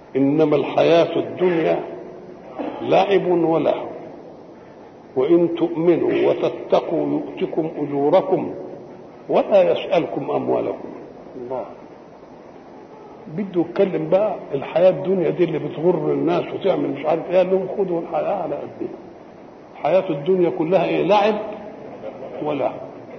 إنما الحياة الدنيا لعب ولهو وإن تؤمنوا وتتقوا يؤتكم أجوركم ولا يسألكم أموالكم الله بده يتكلم بقى الحياة الدنيا دي اللي بتغر الناس وتعمل مش عارف ايه قال لهم خدوا الحياة على قد ايه حياة الدنيا كلها ايه لعب ولا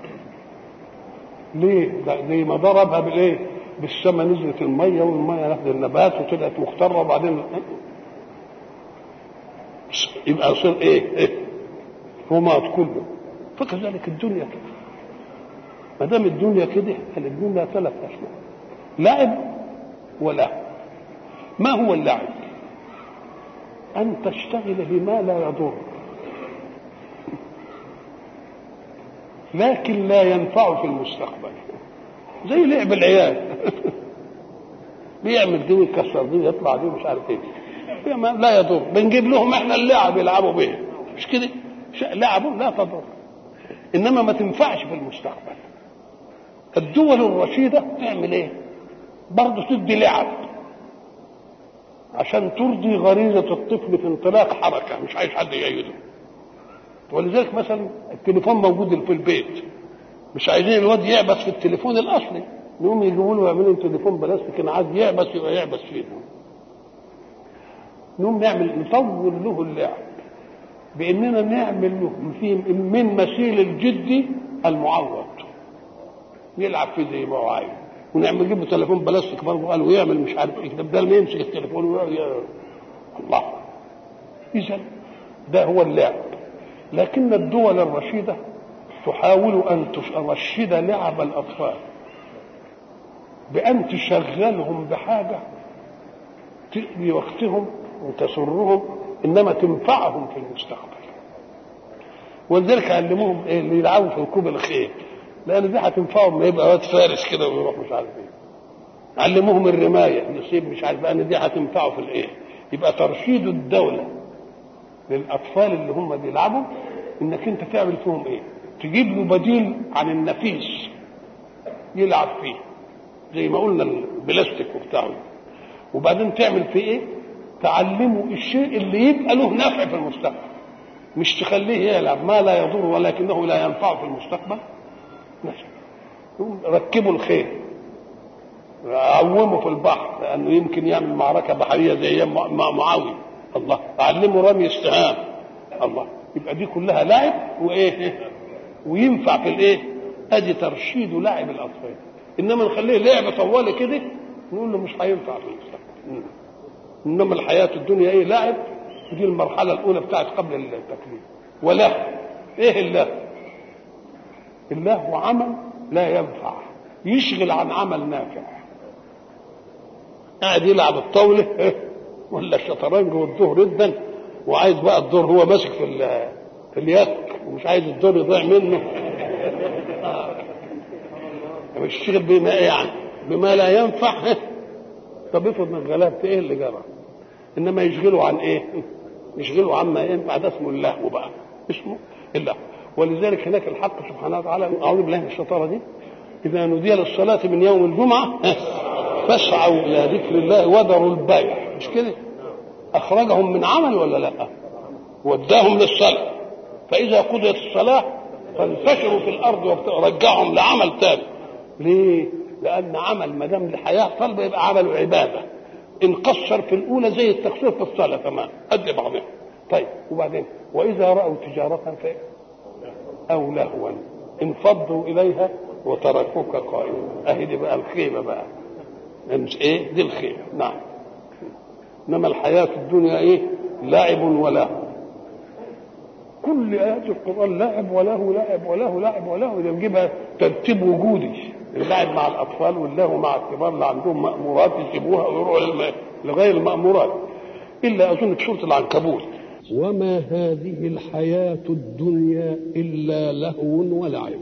ليه زي ما ضربها بالايه بالسما نزلت المية والمية ناخد النبات وطلعت مخترة وبعدين يبقى يصير ايه ايه رماد كله فكذلك الدنيا كده ما دام الدنيا كده الدنيا ثلاث اشياء لعب ولا ما هو اللعب ان تشتغل بما لا يضر لكن لا ينفع في المستقبل زي لعب العيال بيعمل دي ويكسر دي ويطلع دي مش عارف ايه لا يضر بنجيب لهم احنا اللعب يلعبوا بيه مش كده لعبوا لا تضر انما ما تنفعش في المستقبل الدول الرشيده تعمل ايه برضه تدي لعب عشان ترضي غريزه الطفل في انطلاق حركه مش عايز حد يأيده ولذلك مثلا التليفون موجود في البيت مش عايزين الواد يعبس في التليفون الاصلي يقوم يجيبوا له يعملوا تليفون بلاستيك انا عايز يعبس يبقى يعبس فيه نقوم نعمل نطول له اللعب باننا نعمل له في من مثيل الجد المعوض يلعب فيه زي ما هو عايز ونعمل نجيب له تليفون بلاستيك برضه قال ويعمل مش عارف ايه ده بدل ما يمسك التليفون ويقعد الله اذا ده هو اللعب لكن الدول الرشيده تحاول ان ترشد لعب الاطفال بان تشغلهم بحاجه تقضي وقتهم وتسرهم انما تنفعهم في المستقبل ولذلك علموهم ايه اللي يلعبوا في ركوب الخيل لان دي هتنفعهم ما يبقى واد فارس كده ويروح مش عارف ايه علموهم الرمايه نصيب مش عارف ان دي هتنفعه في الايه يبقى ترشيد الدوله للاطفال اللي هم بيلعبوا انك انت تعمل فيهم ايه تجيب له بديل عن النفيس يلعب فيه زي ما قلنا البلاستيك وبتاعه وبعدين تعمل فيه ايه تعلمه الشيء اللي يبقى له نفع في المستقبل مش تخليه يلعب ما لا يضر ولكنه لا ينفع في المستقبل ماشي ركبوا الخيل عوموا في البحر لانه يمكن يعمل معركه بحريه زي ايام معاويه الله علموا رمي السهام الله يبقى دي كلها لعب وايه وينفع في الايه ادي ترشيد لعب الاطفال انما نخليه لعبه طوالي كده نقول له مش هينفع في المستقبل انما الحياه الدنيا ايه لعب دي المرحله الاولى بتاعت قبل التكليف وله ايه الله الله عمل لا ينفع يشغل عن عمل نافع قاعد يلعب الطاوله ولا الشطرنج والدور جدا وعايز بقى الدور هو ماسك في في اليك ومش عايز الدور يضيع منه مش يشتغل بما يعني بما لا ينفع طب افرض انك غلبت ايه اللي جرى انما يشغلوا عن ايه يشغلوا عما ينفع ده اسمه اللهو بقى اسمه اللهو ولذلك هناك الحق سبحانه وتعالى اعوذ بالله من الشيطان دي اذا نودي للصلاه من يوم الجمعه فاسعوا الى ذكر الله وذروا البيع مش كده اخرجهم من عمل ولا لا وداهم للصلاه فاذا قضيت الصلاه فانتشروا في الارض ورجعهم لعمل تاني ليه لان عمل ما دام الحياه طالبه يبقى عمل عباده ان قصر في الاولى زي التقصير في الصلاه تمام قد بعضها طيب وبعدين واذا راوا تجاره ف او لهوا انفضوا اليها وتركوك قائما اهي دي بقى الخيمه بقى ايه دي الخيمه نعم انما الحياه الدنيا ايه لعب ولهو كل ايات القران لعب وله لعب وله لعب وله ده نجيبها ترتيب وجودي اللعب مع الاطفال واللهو مع الكبار اللي عندهم مامورات يسيبوها ويروحوا لغير المامورات الا اظن في سوره العنكبوت وما هذه الحياه الدنيا الا لهو ولعب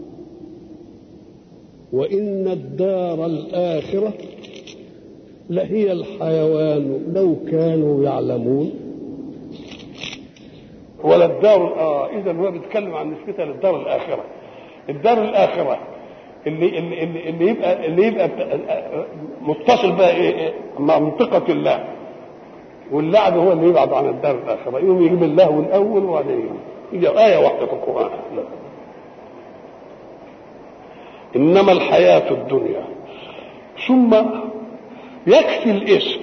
وان الدار الاخره لهي الحيوان لو كانوا يعلمون ولا الدار اه اذا هو بيتكلم عن نسبتها للدار الاخره الدار الاخره اللي اللي اللي, اللي يبقى اللي يبقى متصل بقى إيه مع منطقه الله واللعب هو اللي يبعد عن الدار الاخره يقوم يجيب اللهو الاول وبعدين يجي ايه واحده في القران انما الحياه الدنيا ثم يكفي الاسم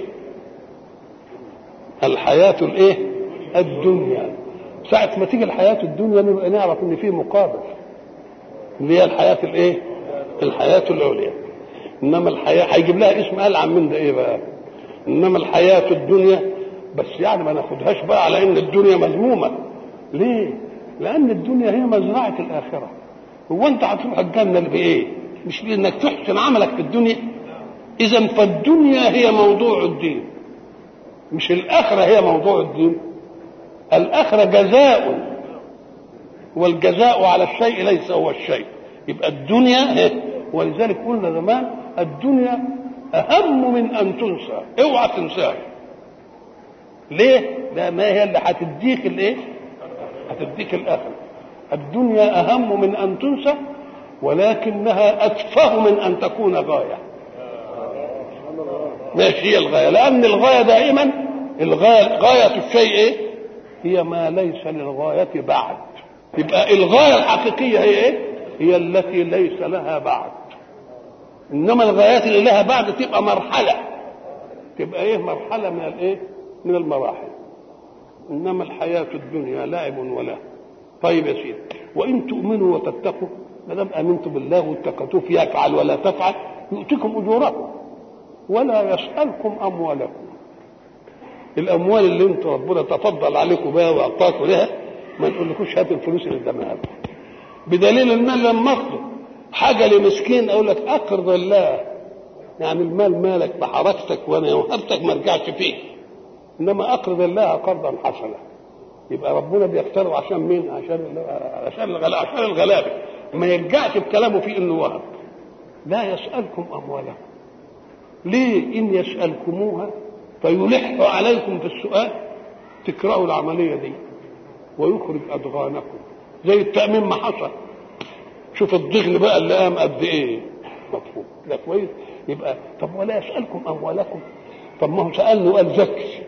الحياه الايه الدنيا ساعة ما تيجي الحياة الدنيا نبقى نعرف إن في مقابل اللي هي الحياة الإيه؟ الحياة العليا إنما الحياة هيجيب لها اسم ألعن من ده إيه بقى؟ إنما الحياة الدنيا بس يعني ما ناخدهاش بقى على إن الدنيا مذمومة ليه؟ لأن الدنيا هي مزرعة الآخرة هو أنت هتروح الجنة بإيه؟ مش بإنك تحسن عملك في الدنيا إذا فالدنيا هي موضوع الدين مش الآخرة هي موضوع الدين الآخرة جزاء والجزاء على الشيء ليس هو الشيء يبقى الدنيا ولذلك قلنا زمان الدنيا أهم من أن تنسى اوعى تنساها ليه؟ لأن هي اللي هتديك الإيه؟ هتديك الآخرة الدنيا أهم من أن تنسى ولكنها أتفه من أن تكون غاية ماشي هي الغاية لأن الغاية دائما الغاية غاية الشيء إيه؟ هي ما ليس للغاية بعد يبقى الغاية الحقيقية هي ايه هي التي ليس لها بعد انما الغايات اللي لها بعد تبقى مرحلة تبقى ايه مرحلة من الايه من المراحل انما الحياة الدنيا لعب ولا طيب يا سيدي وان تؤمنوا وتتقوا ما دام امنتم بالله واتقيتوه يفعل ولا تفعل يؤتكم اجوركم ولا يسألكم اموالكم الاموال اللي انت ربنا تفضل عليكم بها واعطاكم لها ما نقولكوش هات الفلوس اللي قدامها بدليل ان انا لما اطلب حاجه لمسكين اقول لك اقرض الله يعني المال مالك بحركتك وانا وهبتك ما رجعش فيه انما اقرض الله قرضا حسنا يبقى ربنا بيقترض عشان مين؟ عشان عشان الغلابه عشان الغلابه ما يرجعش بكلامه في انه وهب لا يسالكم اموالكم ليه ان يسالكموها فيلح عليكم في السؤال تكرهوا العمليه دي ويخرج اضغانكم زي التامين ما حصل شوف الضغن بقى اللي قام قد ايه مفهوم ده كويس يبقى طب ولا يسالكم اموالكم طب ما هو سالني وقال زكي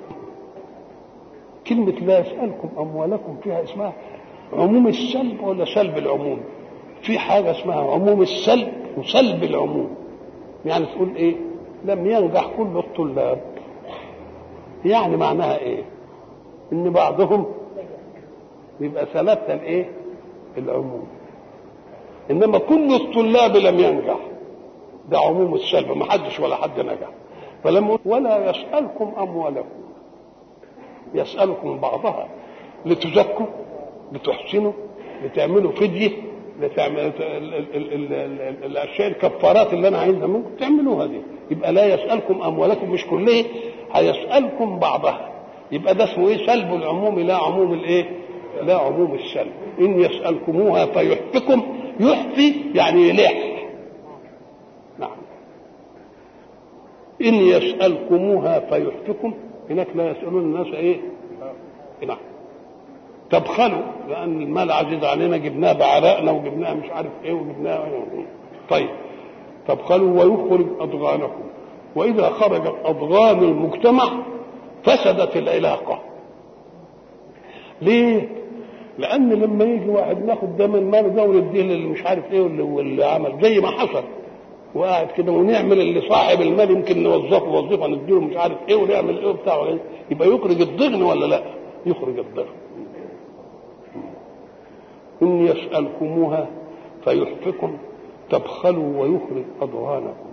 كلمة لا يسألكم أموالكم فيها اسمها عموم السلب ولا سلب العموم؟ في حاجة اسمها عموم السلب وسلب العموم. يعني تقول إيه؟ لم ينجح كل الطلاب. يعني معناها إيه؟ إن بعضهم يبقى ثلاثة الإيه؟ العموم. إنما كل الطلاب لم ينجح. ده عموم السلب ما حدش ولا حد نجح. فلما ولا يسألكم أموالكم يسألكم بعضها لتزكوا لتحسنوا لتعملوا فدية لتعملوا الاشياء الكفارات اللي انا عايزها منكم تعملوها دي يبقى لا يسالكم اموالكم مش كلها هيسالكم بعضها يبقى ده اسمه ايه سلب العموم لا عموم الايه لا عموم السلب ان يسالكموها فيحفكم يحفي يعني يلح نعم ان يسالكموها فيحفكم هناك لا يسألون الناس ايه نعم تبخلوا لأن المال عزيز علينا جبناه بعرقنا وجبناه مش عارف ايه وجبناه إيه. طيب تبخلوا ويخرج أضغانكم وإذا خرجت أضغان المجتمع فسدت العلاقة ليه؟ لأن لما يجي واحد ناخد ده من المال ده ونديه للي مش عارف ايه واللي, واللي عمل زي ما حصل وقاعد كده ونعمل اللي صاحب المال يمكن نوظفه وظيفه نديله مش عارف ايه ونعمل ايه وبتاع إيه يبقى يخرج الضغن ولا لا؟ يخرج الضغن. إن يسألكموها فيحفكم تبخلوا ويخرج أضغانكم